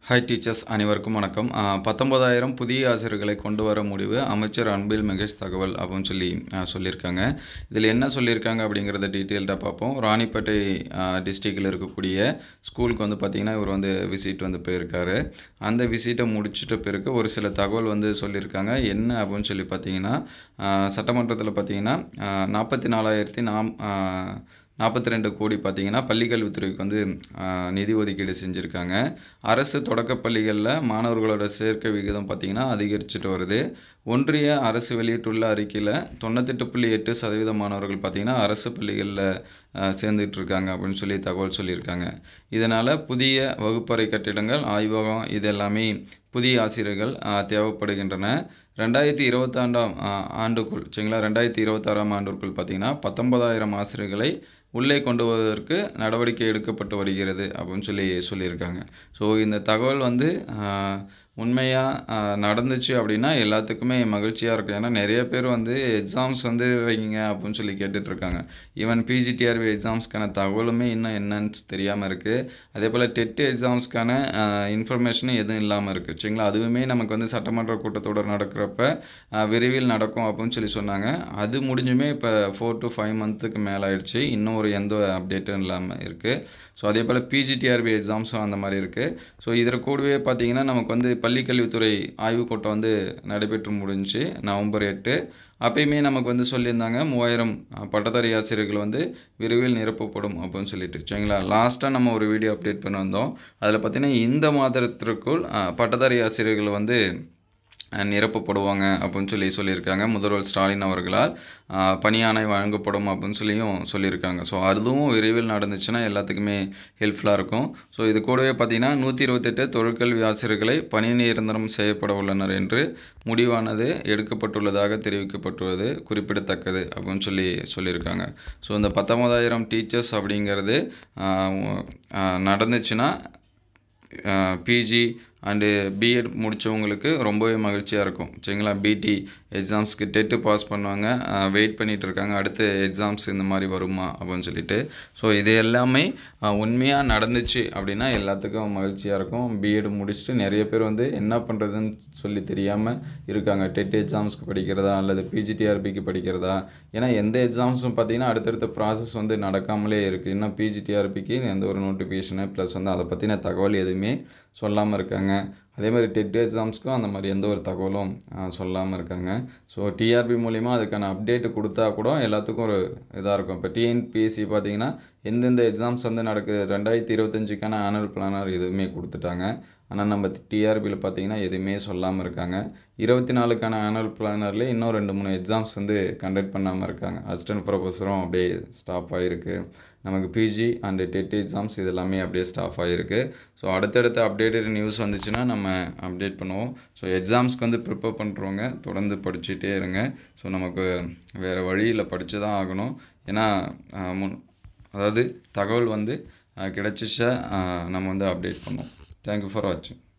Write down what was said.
hi teachers அனைவருக்கும் வணக்கம் பத்தொன்பதாயிரம் புதிய ஆசிரியர்களை கொண்டு வர முடிவு அமைச்சர் அன்பில் மகேஷ் தகவல் அப்படின்னு சொல்லி ஆ, சொல்லியிருக்காங்க இதில் என்ன சொல்லியிருக்காங்க அப்படிங்கிறத டீட்டெயில்டாக பார்ப்போம் ராணிப்பேட்டை டிஸ்ட்ரிக்டில் இருக்கக்கூடிய ஸ்கூலுக்கு வந்து பார்த்திங்கன்னா இவர் வந்து விசிட் வந்து போயிருக்காரு அந்த விசிட்டை முடிச்சிட்ட பிறகு ஒரு சில தகவல் வந்து சொல்லியிருக்காங்க என்ன அப்படின்னு சொல்லி பார்த்தீங்கன்னா சட்டமன்றத்தில் பார்த்தீங்கன்னா நாற்பத்தி நாலாயிரத்தி நாம் நாற்பத்தி ரெண்டு கோடி பார்த்தீங்கன்னா பள்ளிக்கல்வித்துறைக்கு வந்து ஆ, நிதி ஒதுக்கீடு செஞ்சுருக்காங்க அரசு தொடக்கப் பள்ளிகளில் மாணவர்களோட சேர்க்கை விகிதம் பார்த்திங்கன்னா அதிகரிச்சுட்டு வருது ஒன்றிய அரசு வெளியிட்டுள்ள அறிக்கையில் தொண்ணூத்தெட்டு புள்ளி எட்டு சதவீத மாணவர்கள் பார்த்திங்கன்னா அரசு பள்ளிகளில் சேர்ந்துட்டு இருக்காங்க அப்படின்னு சொல்லி தகவல் சொல்லியிருக்காங்க இதனால் புதிய வகுப்பறை கட்டிடங்கள் ஆய்வகம் இது எல்லாமே புதிய ஆசிரியர்கள் ஆ, தேவைப்படுகின்றன ரெண்டாயிரத்தி இருபத்தாண்டாம் ஆண்டுக்குள் சரிங்களா ரெண்டாயிரத்தி இருபத்தாறாம் ஆண்டுக்குள் பார்த்திங்கன்னா பத்தொன்பதாயிரம் ஆசிரியர்களை உள்ளே கொண்டு வருவதற்கு நடவடிக்கை எடுக்கப்பட்டு வருகிறது அப்படின்னு சொல்லி சொல்லியிருக்காங்க ஸோ இந்த தகவல் வந்து உண்மையாக நடந்துச்சு அப்படின்னா எல்லாத்துக்குமே மகிழ்ச்சியாக இருக்கும் ஏன்னா நிறைய பேர் வந்து எக்ஸாம்ஸ் வந்து வைங்க அப்படின்னு சொல்லி கேட்டுட்ருக்காங்க ஈவன் பிஜிடிஆர்பி எக்ஸாம்ஸ்க்கான தகவலுமே இன்னும் என்னன்னு தெரியாமல் இருக்குது அதே போல் டெட்டு எக்ஸாம்ஸ்க்கான இன்ஃபர்மேஷனும் எதுவும் இல்லாமல் இருக்குது சரிங்களா அதுவுமே நமக்கு வந்து சட்டமன்ற கூட்டத்தொடர் நடக்கிறப்ப ஆஹ், விரைவில் நடக்கும் அப்படின்னு சொல்லி சொன்னாங்க அது முடிஞ்சுமே இப்போ ஃபோர் டு ஃபைவ் மந்த்துக்கு மேலே ஆயிடுச்சு இன்னும் ஒரு எந்த அப்டேட்டும் இல்லாமல் இருக்குது ஸோ அதே போல் பிஜிடிஆர்பி எக்ஸாம்ஸும் அந்த மாதிரி இருக்குது ஸோ இதில் கூடவே பார்த்தீங்கன்னா நமக்கு வந்து பள்ளிக்கல்வித்துறை ஆய்வுக் கூட்டம் வந்து நடைபெற்று முடிஞ்சுச்சு நவம்பர் எட்டு அப்பயுமே நமக்கு வந்து சொல்லியிருந்தாங்க மூவாயிரம் அஹ், பட்டதாரி ஆசிரியர்கள் வந்து விரைவில் நிரப்பப்படும் அப்படின்னு சொல்லிட்டு சரிங்களா லாஸ்ட்டாக நம்ம ஒரு வீடியோ அப்டேட் பண்ணி வந்தோம் அதில் பார்த்தீங்கன்னா இந்த மாதத்திற்குள் அஹ், பட்டதாரி ஆசிரியர்கள் வந்து அஹ், நிரப்பப்படுவாங்க அப்படின்னு சொல்லி சொல்லியிருக்காங்க முதல்வர் ஸ்டாலின் அவர்களால் அஹ், பணியாணை வழங்கப்படும் அப்படின்னு சொல்லியும் சொல்லியிருக்காங்க ஸோ அதுவும் விரைவில் நடந்துச்சுன்னா எல்லாத்துக்குமே ஹெல்ப்ஃபுல்லாக இருக்கும் ஸோ இது கூடவே பார்த்தீங்கன்னா நூற்றி இருபத்தெட்டு தொழிற்கல்வி ஆசிரியர்களை பணி நிரந்தரம் செய்யப்பட உள்ளனர் என்று முடிவானது எடுக்கப்பட்டுள்ளதாக தெரிவிக்கப்பட்டுள்ளது குறிப்பிடத்தக்கது அப்படின்னு சொல்லி சொல்லியிருக்காங்க ஸோ இந்த பத்தொன்பதாயிரம் டீச்சர்ஸ் அப்படிங்கிறது அஹ், அஹ், நடந்துச்சுன்னா பிஜி அண்டு பிஎட் முடித்தவங்களுக்கு ரொம்பவே மகிழ்ச்சியாக இருக்கும் சரிங்களா பிடி எக்ஸாம்ஸ்க்கு டெட்டு பாஸ் பண்ணுவாங்க வெயிட் பண்ணிட்டு இருக்காங்க அடுத்து எக்ஸாம்ஸ் இந்த மாதிரி வருமா அப்படின்னு சொல்லிட்டு ஸோ இது எல்லாமே உண்மையாக நடந்துச்சு அப்படின்னா எல்லாத்துக்கும் மகிழ்ச்சியாக இருக்கும் பிஎட் முடிச்சுட்டு நிறைய பேர் வந்து என்ன பண்ணுறதுன்னு சொல்லி தெரியாமல் இருக்காங்க டெட் எக்ஸாம்ஸ்க்கு படிக்கிறதா அல்லது பிஜிடிஆர்பிக்கு படிக்கிறதா ஏன்னா எந்த எக்ஸாம்ஸும் பார்த்தீங்கன்னா அடுத்தடுத்த ப்ராசஸ் வந்து நடக்காமலே இருக்குது இன்னும் பிஜிடிஆர்பிக்கு எந்த ஒரு நோட்டிஃபிகேஷனு ப்ளஸ் வந்து அதை பற்றின தகவல் எதுவுமே சொல்லாமல் இருக்காங்க அதே மாதிரி டெட் எக்ஸாம்ஸ்க்கும் அந்த மாதிரி எந்த ஒரு தகவலும் சொல்லாமல் இருக்காங்க ஸோ டிஆர்பி மூலிமா அதுக்கான அப்டேட் கொடுத்தா கூட எல்லாத்துக்கும் ஒரு இதாக இருக்கும் இப்போ டிஎன்பிஎஸ்சி பார்த்தீங்கன்னா எந்தெந்த எக்ஸாம்ஸ் வந்து நடக்குது ரெண்டாயிரத்தி இருபத்தஞ்சுக்கான ஆனுவல் பிளானர் எதுவுமே கொடுத்துட்டாங்க ஆனால் நம்ம டிஆர்பியில் பார்த்தீங்கன்னா எதுவுமே சொல்லாமல் இருக்காங்க இருபத்தி நாலுக்கான ஆனுவல் பிளானரில் இன்னும் ரெண்டு மூணு எக்ஸாம்ஸ் வந்து கண்டக்ட் பண்ணாமல் இருக்காங்க அசிஸ்டன்ட் ப்ரொஃபஸரும் அப்படியே ஸ்டாப் ஆகிருக்கு நமக்கு பிஜி அண்ட் டெட் எக்ஸாம்ஸ் இது எல்லாமே அப்படியே ஸ்டாப் ஆகிருக்கு ஸோ அடுத்தடுத்த அப்டேட்டட் நியூஸ் வந்துச்சுன்னா நம்ம அப்டேட் பண்ணுவோம் ஸோ எக்ஸாம்ஸ்க்கு வந்து ப்ரிப்பேர் பண்ணுறவங்க தொடர்ந்து படிச்சுட்டே இருங்க ஸோ நமக்கு வேறு வழியில் படித்து தான் ஆகணும் ஏன்னா ஆஹ், முன் அதாவது தகவல் வந்து ஆஹ், கிடைச்சிச்சா ஆஹ், நம்ம வந்து அப்டேட் பண்ணுவோம் தேங்க்யூ ஃபார் வாட்சிங்